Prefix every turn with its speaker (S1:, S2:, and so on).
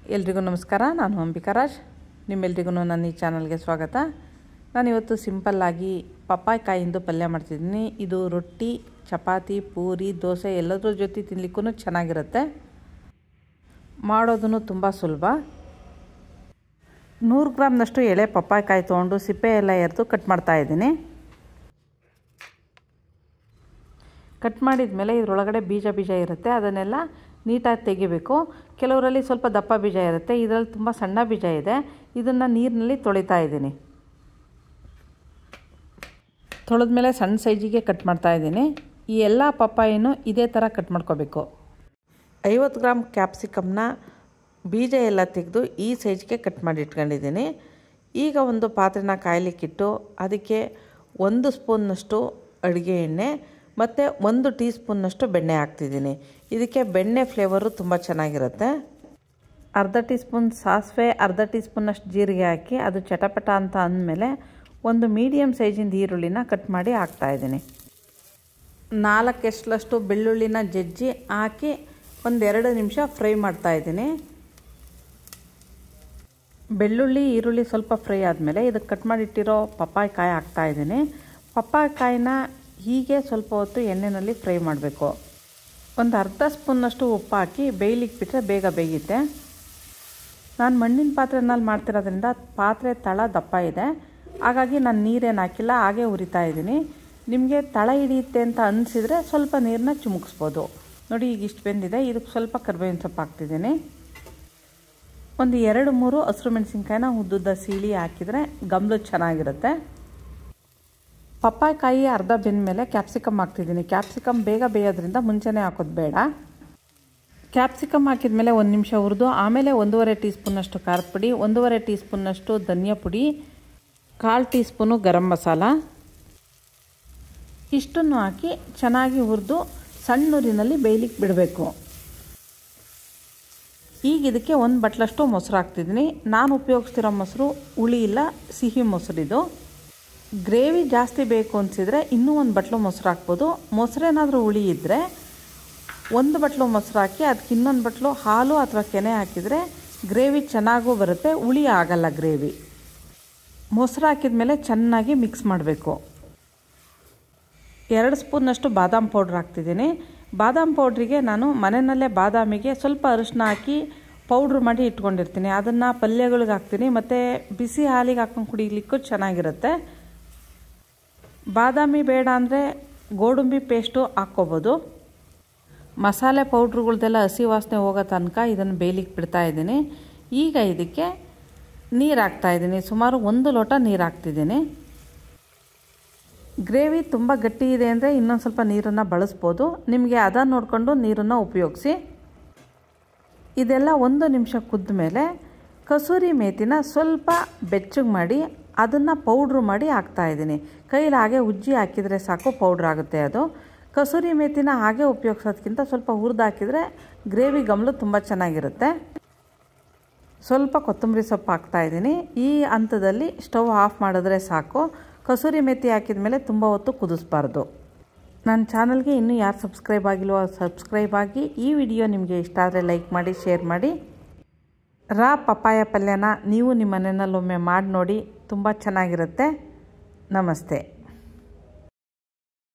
S1: ಎಲ್ರಿಗೂ ನಮಸ್ಕಾರ ನಾನು ಅಂಬಿಕಾ ರಾಜ್ ನಿಮ್ಮೆಲ್ರಿಗೂ ನನ್ನ ಈ ಚಾನಲ್ಗೆ ಸ್ವಾಗತ ನಾನಿವತ್ತು ಸಿಂಪಲ್ಲಾಗಿ ಪಪ್ಪಾಯಿ ಕಾಯಿಂದ ಪಲ್ಯ ಮಾಡ್ತಿದ್ದೀನಿ ಇದು ರೊಟ್ಟಿ ಚಪಾತಿ ಪೂರಿ ದೋಸೆ ಎಲ್ಲದ್ರ ಜೊತೆ ತಿನ್ಲಿಕ್ಕೂ ಚೆನ್ನಾಗಿರುತ್ತೆ ಮಾಡೋದೂ ತುಂಬ ಸುಲಭ ನೂರು ಗ್ರಾಮ್ನಷ್ಟು ಎಳೆ ಪಪ್ಪಾಯಿ ಕಾಯಿ ತೊಗೊಂಡು ಸಿಪ್ಪೆ ಎಲ್ಲ ಎರೆದು ಕಟ್ ಮಾಡ್ತಾಯಿದ್ದೀನಿ ಕಟ್ ಮಾಡಿದ ಮೇಲೆ ಇದರೊಳಗಡೆ ಬೀಜ ಬೀಜ ಇರುತ್ತೆ ಅದನ್ನೆಲ್ಲ ನೀಟಾಗಿ ತೆಗಿಬೇಕು ಕೆಲವರಲ್ಲಿ ಸ್ವಲ್ಪ ದಪ್ಪ ಬೀಜ ಇರುತ್ತೆ ಇದರಲ್ಲಿ ತುಂಬ ಸಣ್ಣ ಬೀಜ ಇದೆ ಇದನ್ನು ನೀರಿನಲ್ಲಿ ತೊಳಿತಾ ಇದ್ದೀನಿ ತೊಳೆದ ಮೇಲೆ ಸಣ್ಣ ಸೈಜಿಗೆ ಕಟ್ ಮಾಡ್ತಾ ಇದ್ದೀನಿ ಈ ಎಲ್ಲ ಪಪ್ಪಾಯಿನೂ ಇದೇ ಥರ ಕಟ್ ಮಾಡ್ಕೋಬೇಕು ಐವತ್ತು ಗ್ರಾಮ್ ಕ್ಯಾಪ್ಸಿಕಮ್ನ ಬೀಜ ಎಲ್ಲ ತೆಗೆದು ಈ ಸೈಜ್ಗೆ ಕಟ್ ಮಾಡಿ ಇಟ್ಕೊಂಡಿದ್ದೀನಿ ಈಗ ಒಂದು ಪಾತ್ರೆನ ಕಾಯಲಿಕ್ಕಿಟ್ಟು ಅದಕ್ಕೆ ಒಂದು ಸ್ಪೂನ್ನಷ್ಟು ಅಡುಗೆ ಎಣ್ಣೆ ಮತ್ತು ಒಂದು ಟೀ ಸ್ಪೂನ್ನಷ್ಟು ಬೆಣ್ಣೆ ಹಾಕ್ತಿದ್ದೀನಿ ಇದಕ್ಕೆ ಬೆಣ್ಣೆ ಫ್ಲೇವರು ತುಂಬ ಚೆನ್ನಾಗಿರುತ್ತೆ ಅರ್ಧ ಟೀ ಸ್ಪೂನ್ ಸಾಸಿವೆ ಅರ್ಧ ಟೀ ಸ್ಪೂನ್ನಷ್ಟು ಜೀರಿಗೆ ಹಾಕಿ ಅದು ಚಟಪಟ ಅಂತ ಅಂದಮೇಲೆ ಒಂದು ಮೀಡಿಯಮ್ ಸೈಜಿಂದ ಈರುಳ್ಳಿನ ಕಟ್ ಮಾಡಿ ಹಾಕ್ತಾಯಿದ್ದೀನಿ ನಾಲ್ಕೆಷ್ಟಲಷ್ಟು ಬೆಳ್ಳುಳ್ಳಿನ ಜಜ್ಜಿ ಹಾಕಿ ಒಂದೆರಡು ನಿಮಿಷ ಫ್ರೈ ಮಾಡ್ತಾಯಿದ್ದೀನಿ ಬೆಳ್ಳುಳ್ಳಿ ಈರುಳ್ಳಿ ಸ್ವಲ್ಪ ಫ್ರೈ ಆದಮೇಲೆ ಇದಕ್ಕೆ ಕಟ್ ಮಾಡಿಟ್ಟಿರೋ ಪಪ್ಪಾಯಿ ಕಾಯಿ ಹಾಕ್ತಾಯಿದ್ದೀನಿ ಪಪ್ಪಾಯಿ ಕಾಯಿನ ಹೀಗೆ ಸ್ವಲ್ಪ ಹೊತ್ತು ಎಣ್ಣೆಯಲ್ಲಿ ಫ್ರೈ ಮಾಡಬೇಕು ಒಂದು ಅರ್ಧ ಸ್ಪೂನ್ನಷ್ಟು ಉಪ್ಪು ಹಾಕಿ ಬೇಯ್ಲಿಕ್ಕೆ ಬಿಟ್ಟರೆ ಬೇಗ ಬೇಯುತ್ತೆ ನಾನು ಮಣ್ಣಿನ ಪಾತ್ರೆನಲ್ಲಿ ಮಾಡ್ತಿರೋದ್ರಿಂದ ಪಾತ್ರೆ ತಳ ದಪ್ಪ ಇದೆ ಹಾಗಾಗಿ ನಾನು ನೀರೇನು ಹಾಕಿಲ್ಲ ಹಾಗೆ ಉರಿತಾ ಇದ್ದೀನಿ ನಿಮಗೆ ತಳ ಹಿಡಿಯುತ್ತೆ ಅಂತ ಅನಿಸಿದರೆ ಸ್ವಲ್ಪ ನೀರನ್ನ ಚಿಮುಕಿಸ್ಬೋದು ನೋಡಿ ಈಗ ಇಷ್ಟು ಬೆಂದಿದೆ ಇದಕ್ಕೆ ಸ್ವಲ್ಪ ಕರ್ಬೇವಿನ ಸೊಪ್ಪು ಹಾಕ್ತಿದ್ದೀನಿ ಒಂದು ಎರಡು ಮೂರು ಹಸಿರು ಮೆಣಸಿನ್ಕಾಯಿನ ಉದ್ದುದ್ದ ಸೀಳಿ ಹಾಕಿದರೆ ಗಮ್ಲು ಚೆನ್ನಾಗಿರುತ್ತೆ ಪಪ್ಪಾಯಿ ಕಾಯಿ ಅರ್ಧ ಬೆಂದ ಮೇಲೆ ಕ್ಯಾಪ್ಸಿಕಮ್ ಹಾಕ್ತಿದ್ದೀನಿ ಕ್ಯಾಪ್ಸಿಕಮ್ ಬೇಗ ಬೇಯೋದ್ರಿಂದ ಮುಂಚೆನೇ ಹಾಕೋದು ಬೇಡ ಕ್ಯಾಪ್ಸಿಕಮ್ ಹಾಕಿದ ಮೇಲೆ ಒಂದು ನಿಮಿಷ ಹುರಿದು ಆಮೇಲೆ ಒಂದೂವರೆ ಟೀ ಸ್ಪೂನಷ್ಟು ಖಾರದ ಪುಡಿ ಒಂದೂವರೆ ಟೀ ಸ್ಪೂನಷ್ಟು ಧನಿಯಾ ಪುಡಿ ಕಾಲು ಟೀ ಸ್ಪೂನು ಗರಂ ಮಸಾಲ ಇಷ್ಟನ್ನು ಹಾಕಿ ಚೆನ್ನಾಗಿ ಹುರಿದು ಸಣ್ಣೂರಿನಲ್ಲಿ ಬೇಯ್ಲಿಕ್ಕೆ ಬಿಡಬೇಕು ಈಗ ಇದಕ್ಕೆ ಒಂದು ಬಟ್ಲಷ್ಟು ಮೊಸರು ಹಾಕ್ತಿದ್ದೀನಿ ನಾನು ಉಪಯೋಗಿಸ್ತಿರೋ ಮೊಸರು ಹುಳಿ ಇಲ್ಲ ಸಿಹಿ ಮೊಸರಿದು ಗ್ರೇವಿ ಜಾಸ್ತಿ ಬೇಕು ಅನಿಸಿದರೆ ಇನ್ನೂ ಒಂದು ಬಟ್ಲು ಮೊಸರು ಹಾಕ್ಬೋದು ಮೊಸರೇನಾದರೂ ಹುಳಿ ಇದ್ದರೆ ಒಂದು ಬಟ್ಲು ಮೊಸರು ಹಾಕಿ ಅದಕ್ಕೆ ಇನ್ನೊಂದು ಬಟ್ಲು ಹಾಲು ಅಥವಾ ಕೆನೆ ಹಾಕಿದರೆ ಗ್ರೇವಿ ಚೆನ್ನಾಗೂ ಬರುತ್ತೆ ಹುಳಿ ಆಗಲ್ಲ ಗ್ರೇವಿ ಮೊಸರು ಹಾಕಿದ ಮೇಲೆ ಚೆನ್ನಾಗಿ ಮಿಕ್ಸ್ ಮಾಡಬೇಕು ಎರಡು ಸ್ಪೂನ್ನಷ್ಟು ಬಾದಾಮ್ ಪೌಡ್ರ್ ಹಾಕ್ತಿದ್ದೀನಿ ಬಾದಾಮ್ ಪೌಡ್ರಿಗೆ ನಾನು ಮನೆಯಲ್ಲೇ ಬಾದಾಮಿಗೆ ಸ್ವಲ್ಪ ಅರಿಶಿನ ಹಾಕಿ ಪೌಡ್ರ್ ಮಾಡಿ ಇಟ್ಕೊಂಡಿರ್ತೀನಿ ಅದನ್ನು ಪಲ್ಯಗಳಿಗೆ ಹಾಕ್ತೀನಿ ಮತ್ತು ಬಿಸಿ ಹಾಲಿಗೆ ಹಾಕ್ಕೊಂಡು ಕುಡಿಲಿಕ್ಕೂ ಚೆನ್ನಾಗಿರುತ್ತೆ ಬಾದಾಮಿ ಬೇಡ ಅಂದರೆ ಗೋಡಂಬಿ ಪೇಸ್ಟು ಹಾಕ್ಕೋಬೋದು ಮಸಾಲೆ ಪೌಡ್ರುಗಳ್ದೆಲ್ಲ ಹಸಿ ವಾಸನೆ ಹೋಗೋ ತನಕ ಇದನ್ನು ಬೇಯಲಿಕ್ಕೆ ಬಿಡ್ತಾ ಇದ್ದೀನಿ ಈಗ ಇದಕ್ಕೆ ನೀರು ಹಾಕ್ತಾಯಿದ್ದೀನಿ ಸುಮಾರು ಒಂದು ಲೋಟ ನೀರು ಹಾಕ್ತಿದ್ದೀನಿ ಗ್ರೇವಿ ತುಂಬ ಗಟ್ಟಿ ಇದೆ ಅಂದರೆ ಇನ್ನೊಂದು ಸ್ವಲ್ಪ ನೀರನ್ನು ಬಳಸ್ಬೋದು ನಿಮಗೆ ಅದನ್ನು ನೋಡಿಕೊಂಡು ನೀರನ್ನು ಉಪಯೋಗಿಸಿ ಇದೆಲ್ಲ ಒಂದು ನಿಮಿಷ ಕುದ್ದ ಮೇಲೆ ಕಸೂರಿ ಮೇತಿನ ಸ್ವಲ್ಪ ಬೆಚ್ಚಗೆ ಮಾಡಿ ಅದನ್ನು ಪೌಡ್ರು ಮಾಡಿ ಹಾಕ್ತಾಯಿದ್ದೀನಿ ಕೈಲಿ ಹಾಗೆ ಉಜ್ಜಿ ಹಾಕಿದರೆ ಸಾಕು ಪೌಡ್ರ್ ಆಗುತ್ತೆ ಅದು ಕಸೂರಿ ಮೇತಿನ ಹಾಗೆ ಉಪಯೋಗಿಸೋದಕ್ಕಿಂತ ಸ್ವಲ್ಪ ಹುರಿದು ಹಾಕಿದರೆ ಗ್ರೇವಿ ಗಮಲು ತುಂಬ ಚೆನ್ನಾಗಿರುತ್ತೆ ಸ್ವಲ್ಪ ಕೊತ್ತಂಬರಿ ಸೊಪ್ಪು ಹಾಕ್ತಾಯಿದ್ದೀನಿ ಈ ಹಂತದಲ್ಲಿ ಸ್ಟವ್ ಆಫ್ ಮಾಡಿದ್ರೆ ಸಾಕು ಕಸೂರಿ ಮೆಥಿ ಹಾಕಿದ ಮೇಲೆ ತುಂಬ ಹೊತ್ತು ಕುದಿಸ್ಬಾರ್ದು ನನ್ನ ಚಾನಲ್ಗೆ ಇನ್ನೂ ಯಾರು ಸಬ್ಸ್ಕ್ರೈಬ್ ಆಗಿಲ್ವೋ ಸಬ್ಸ್ಕ್ರೈಬ್ ಆಗಿ ಈ ವಿಡಿಯೋ ನಿಮಗೆ ಇಷ್ಟ ಆದರೆ ಲೈಕ್ ಮಾಡಿ ಶೇರ್ ಮಾಡಿ ರಾ ಪಪ್ಪಾಯ ಪಲ್ಯನ ನೀವು ನಿಮ್ಮ ಮನೆಯಲ್ಲೊಮ್ಮೆ ಮಾಡಿ ನೋಡಿ ತುಂಬ ಚೆನ್ನಾಗಿರುತ್ತೆ ನಮಸ್ತೆ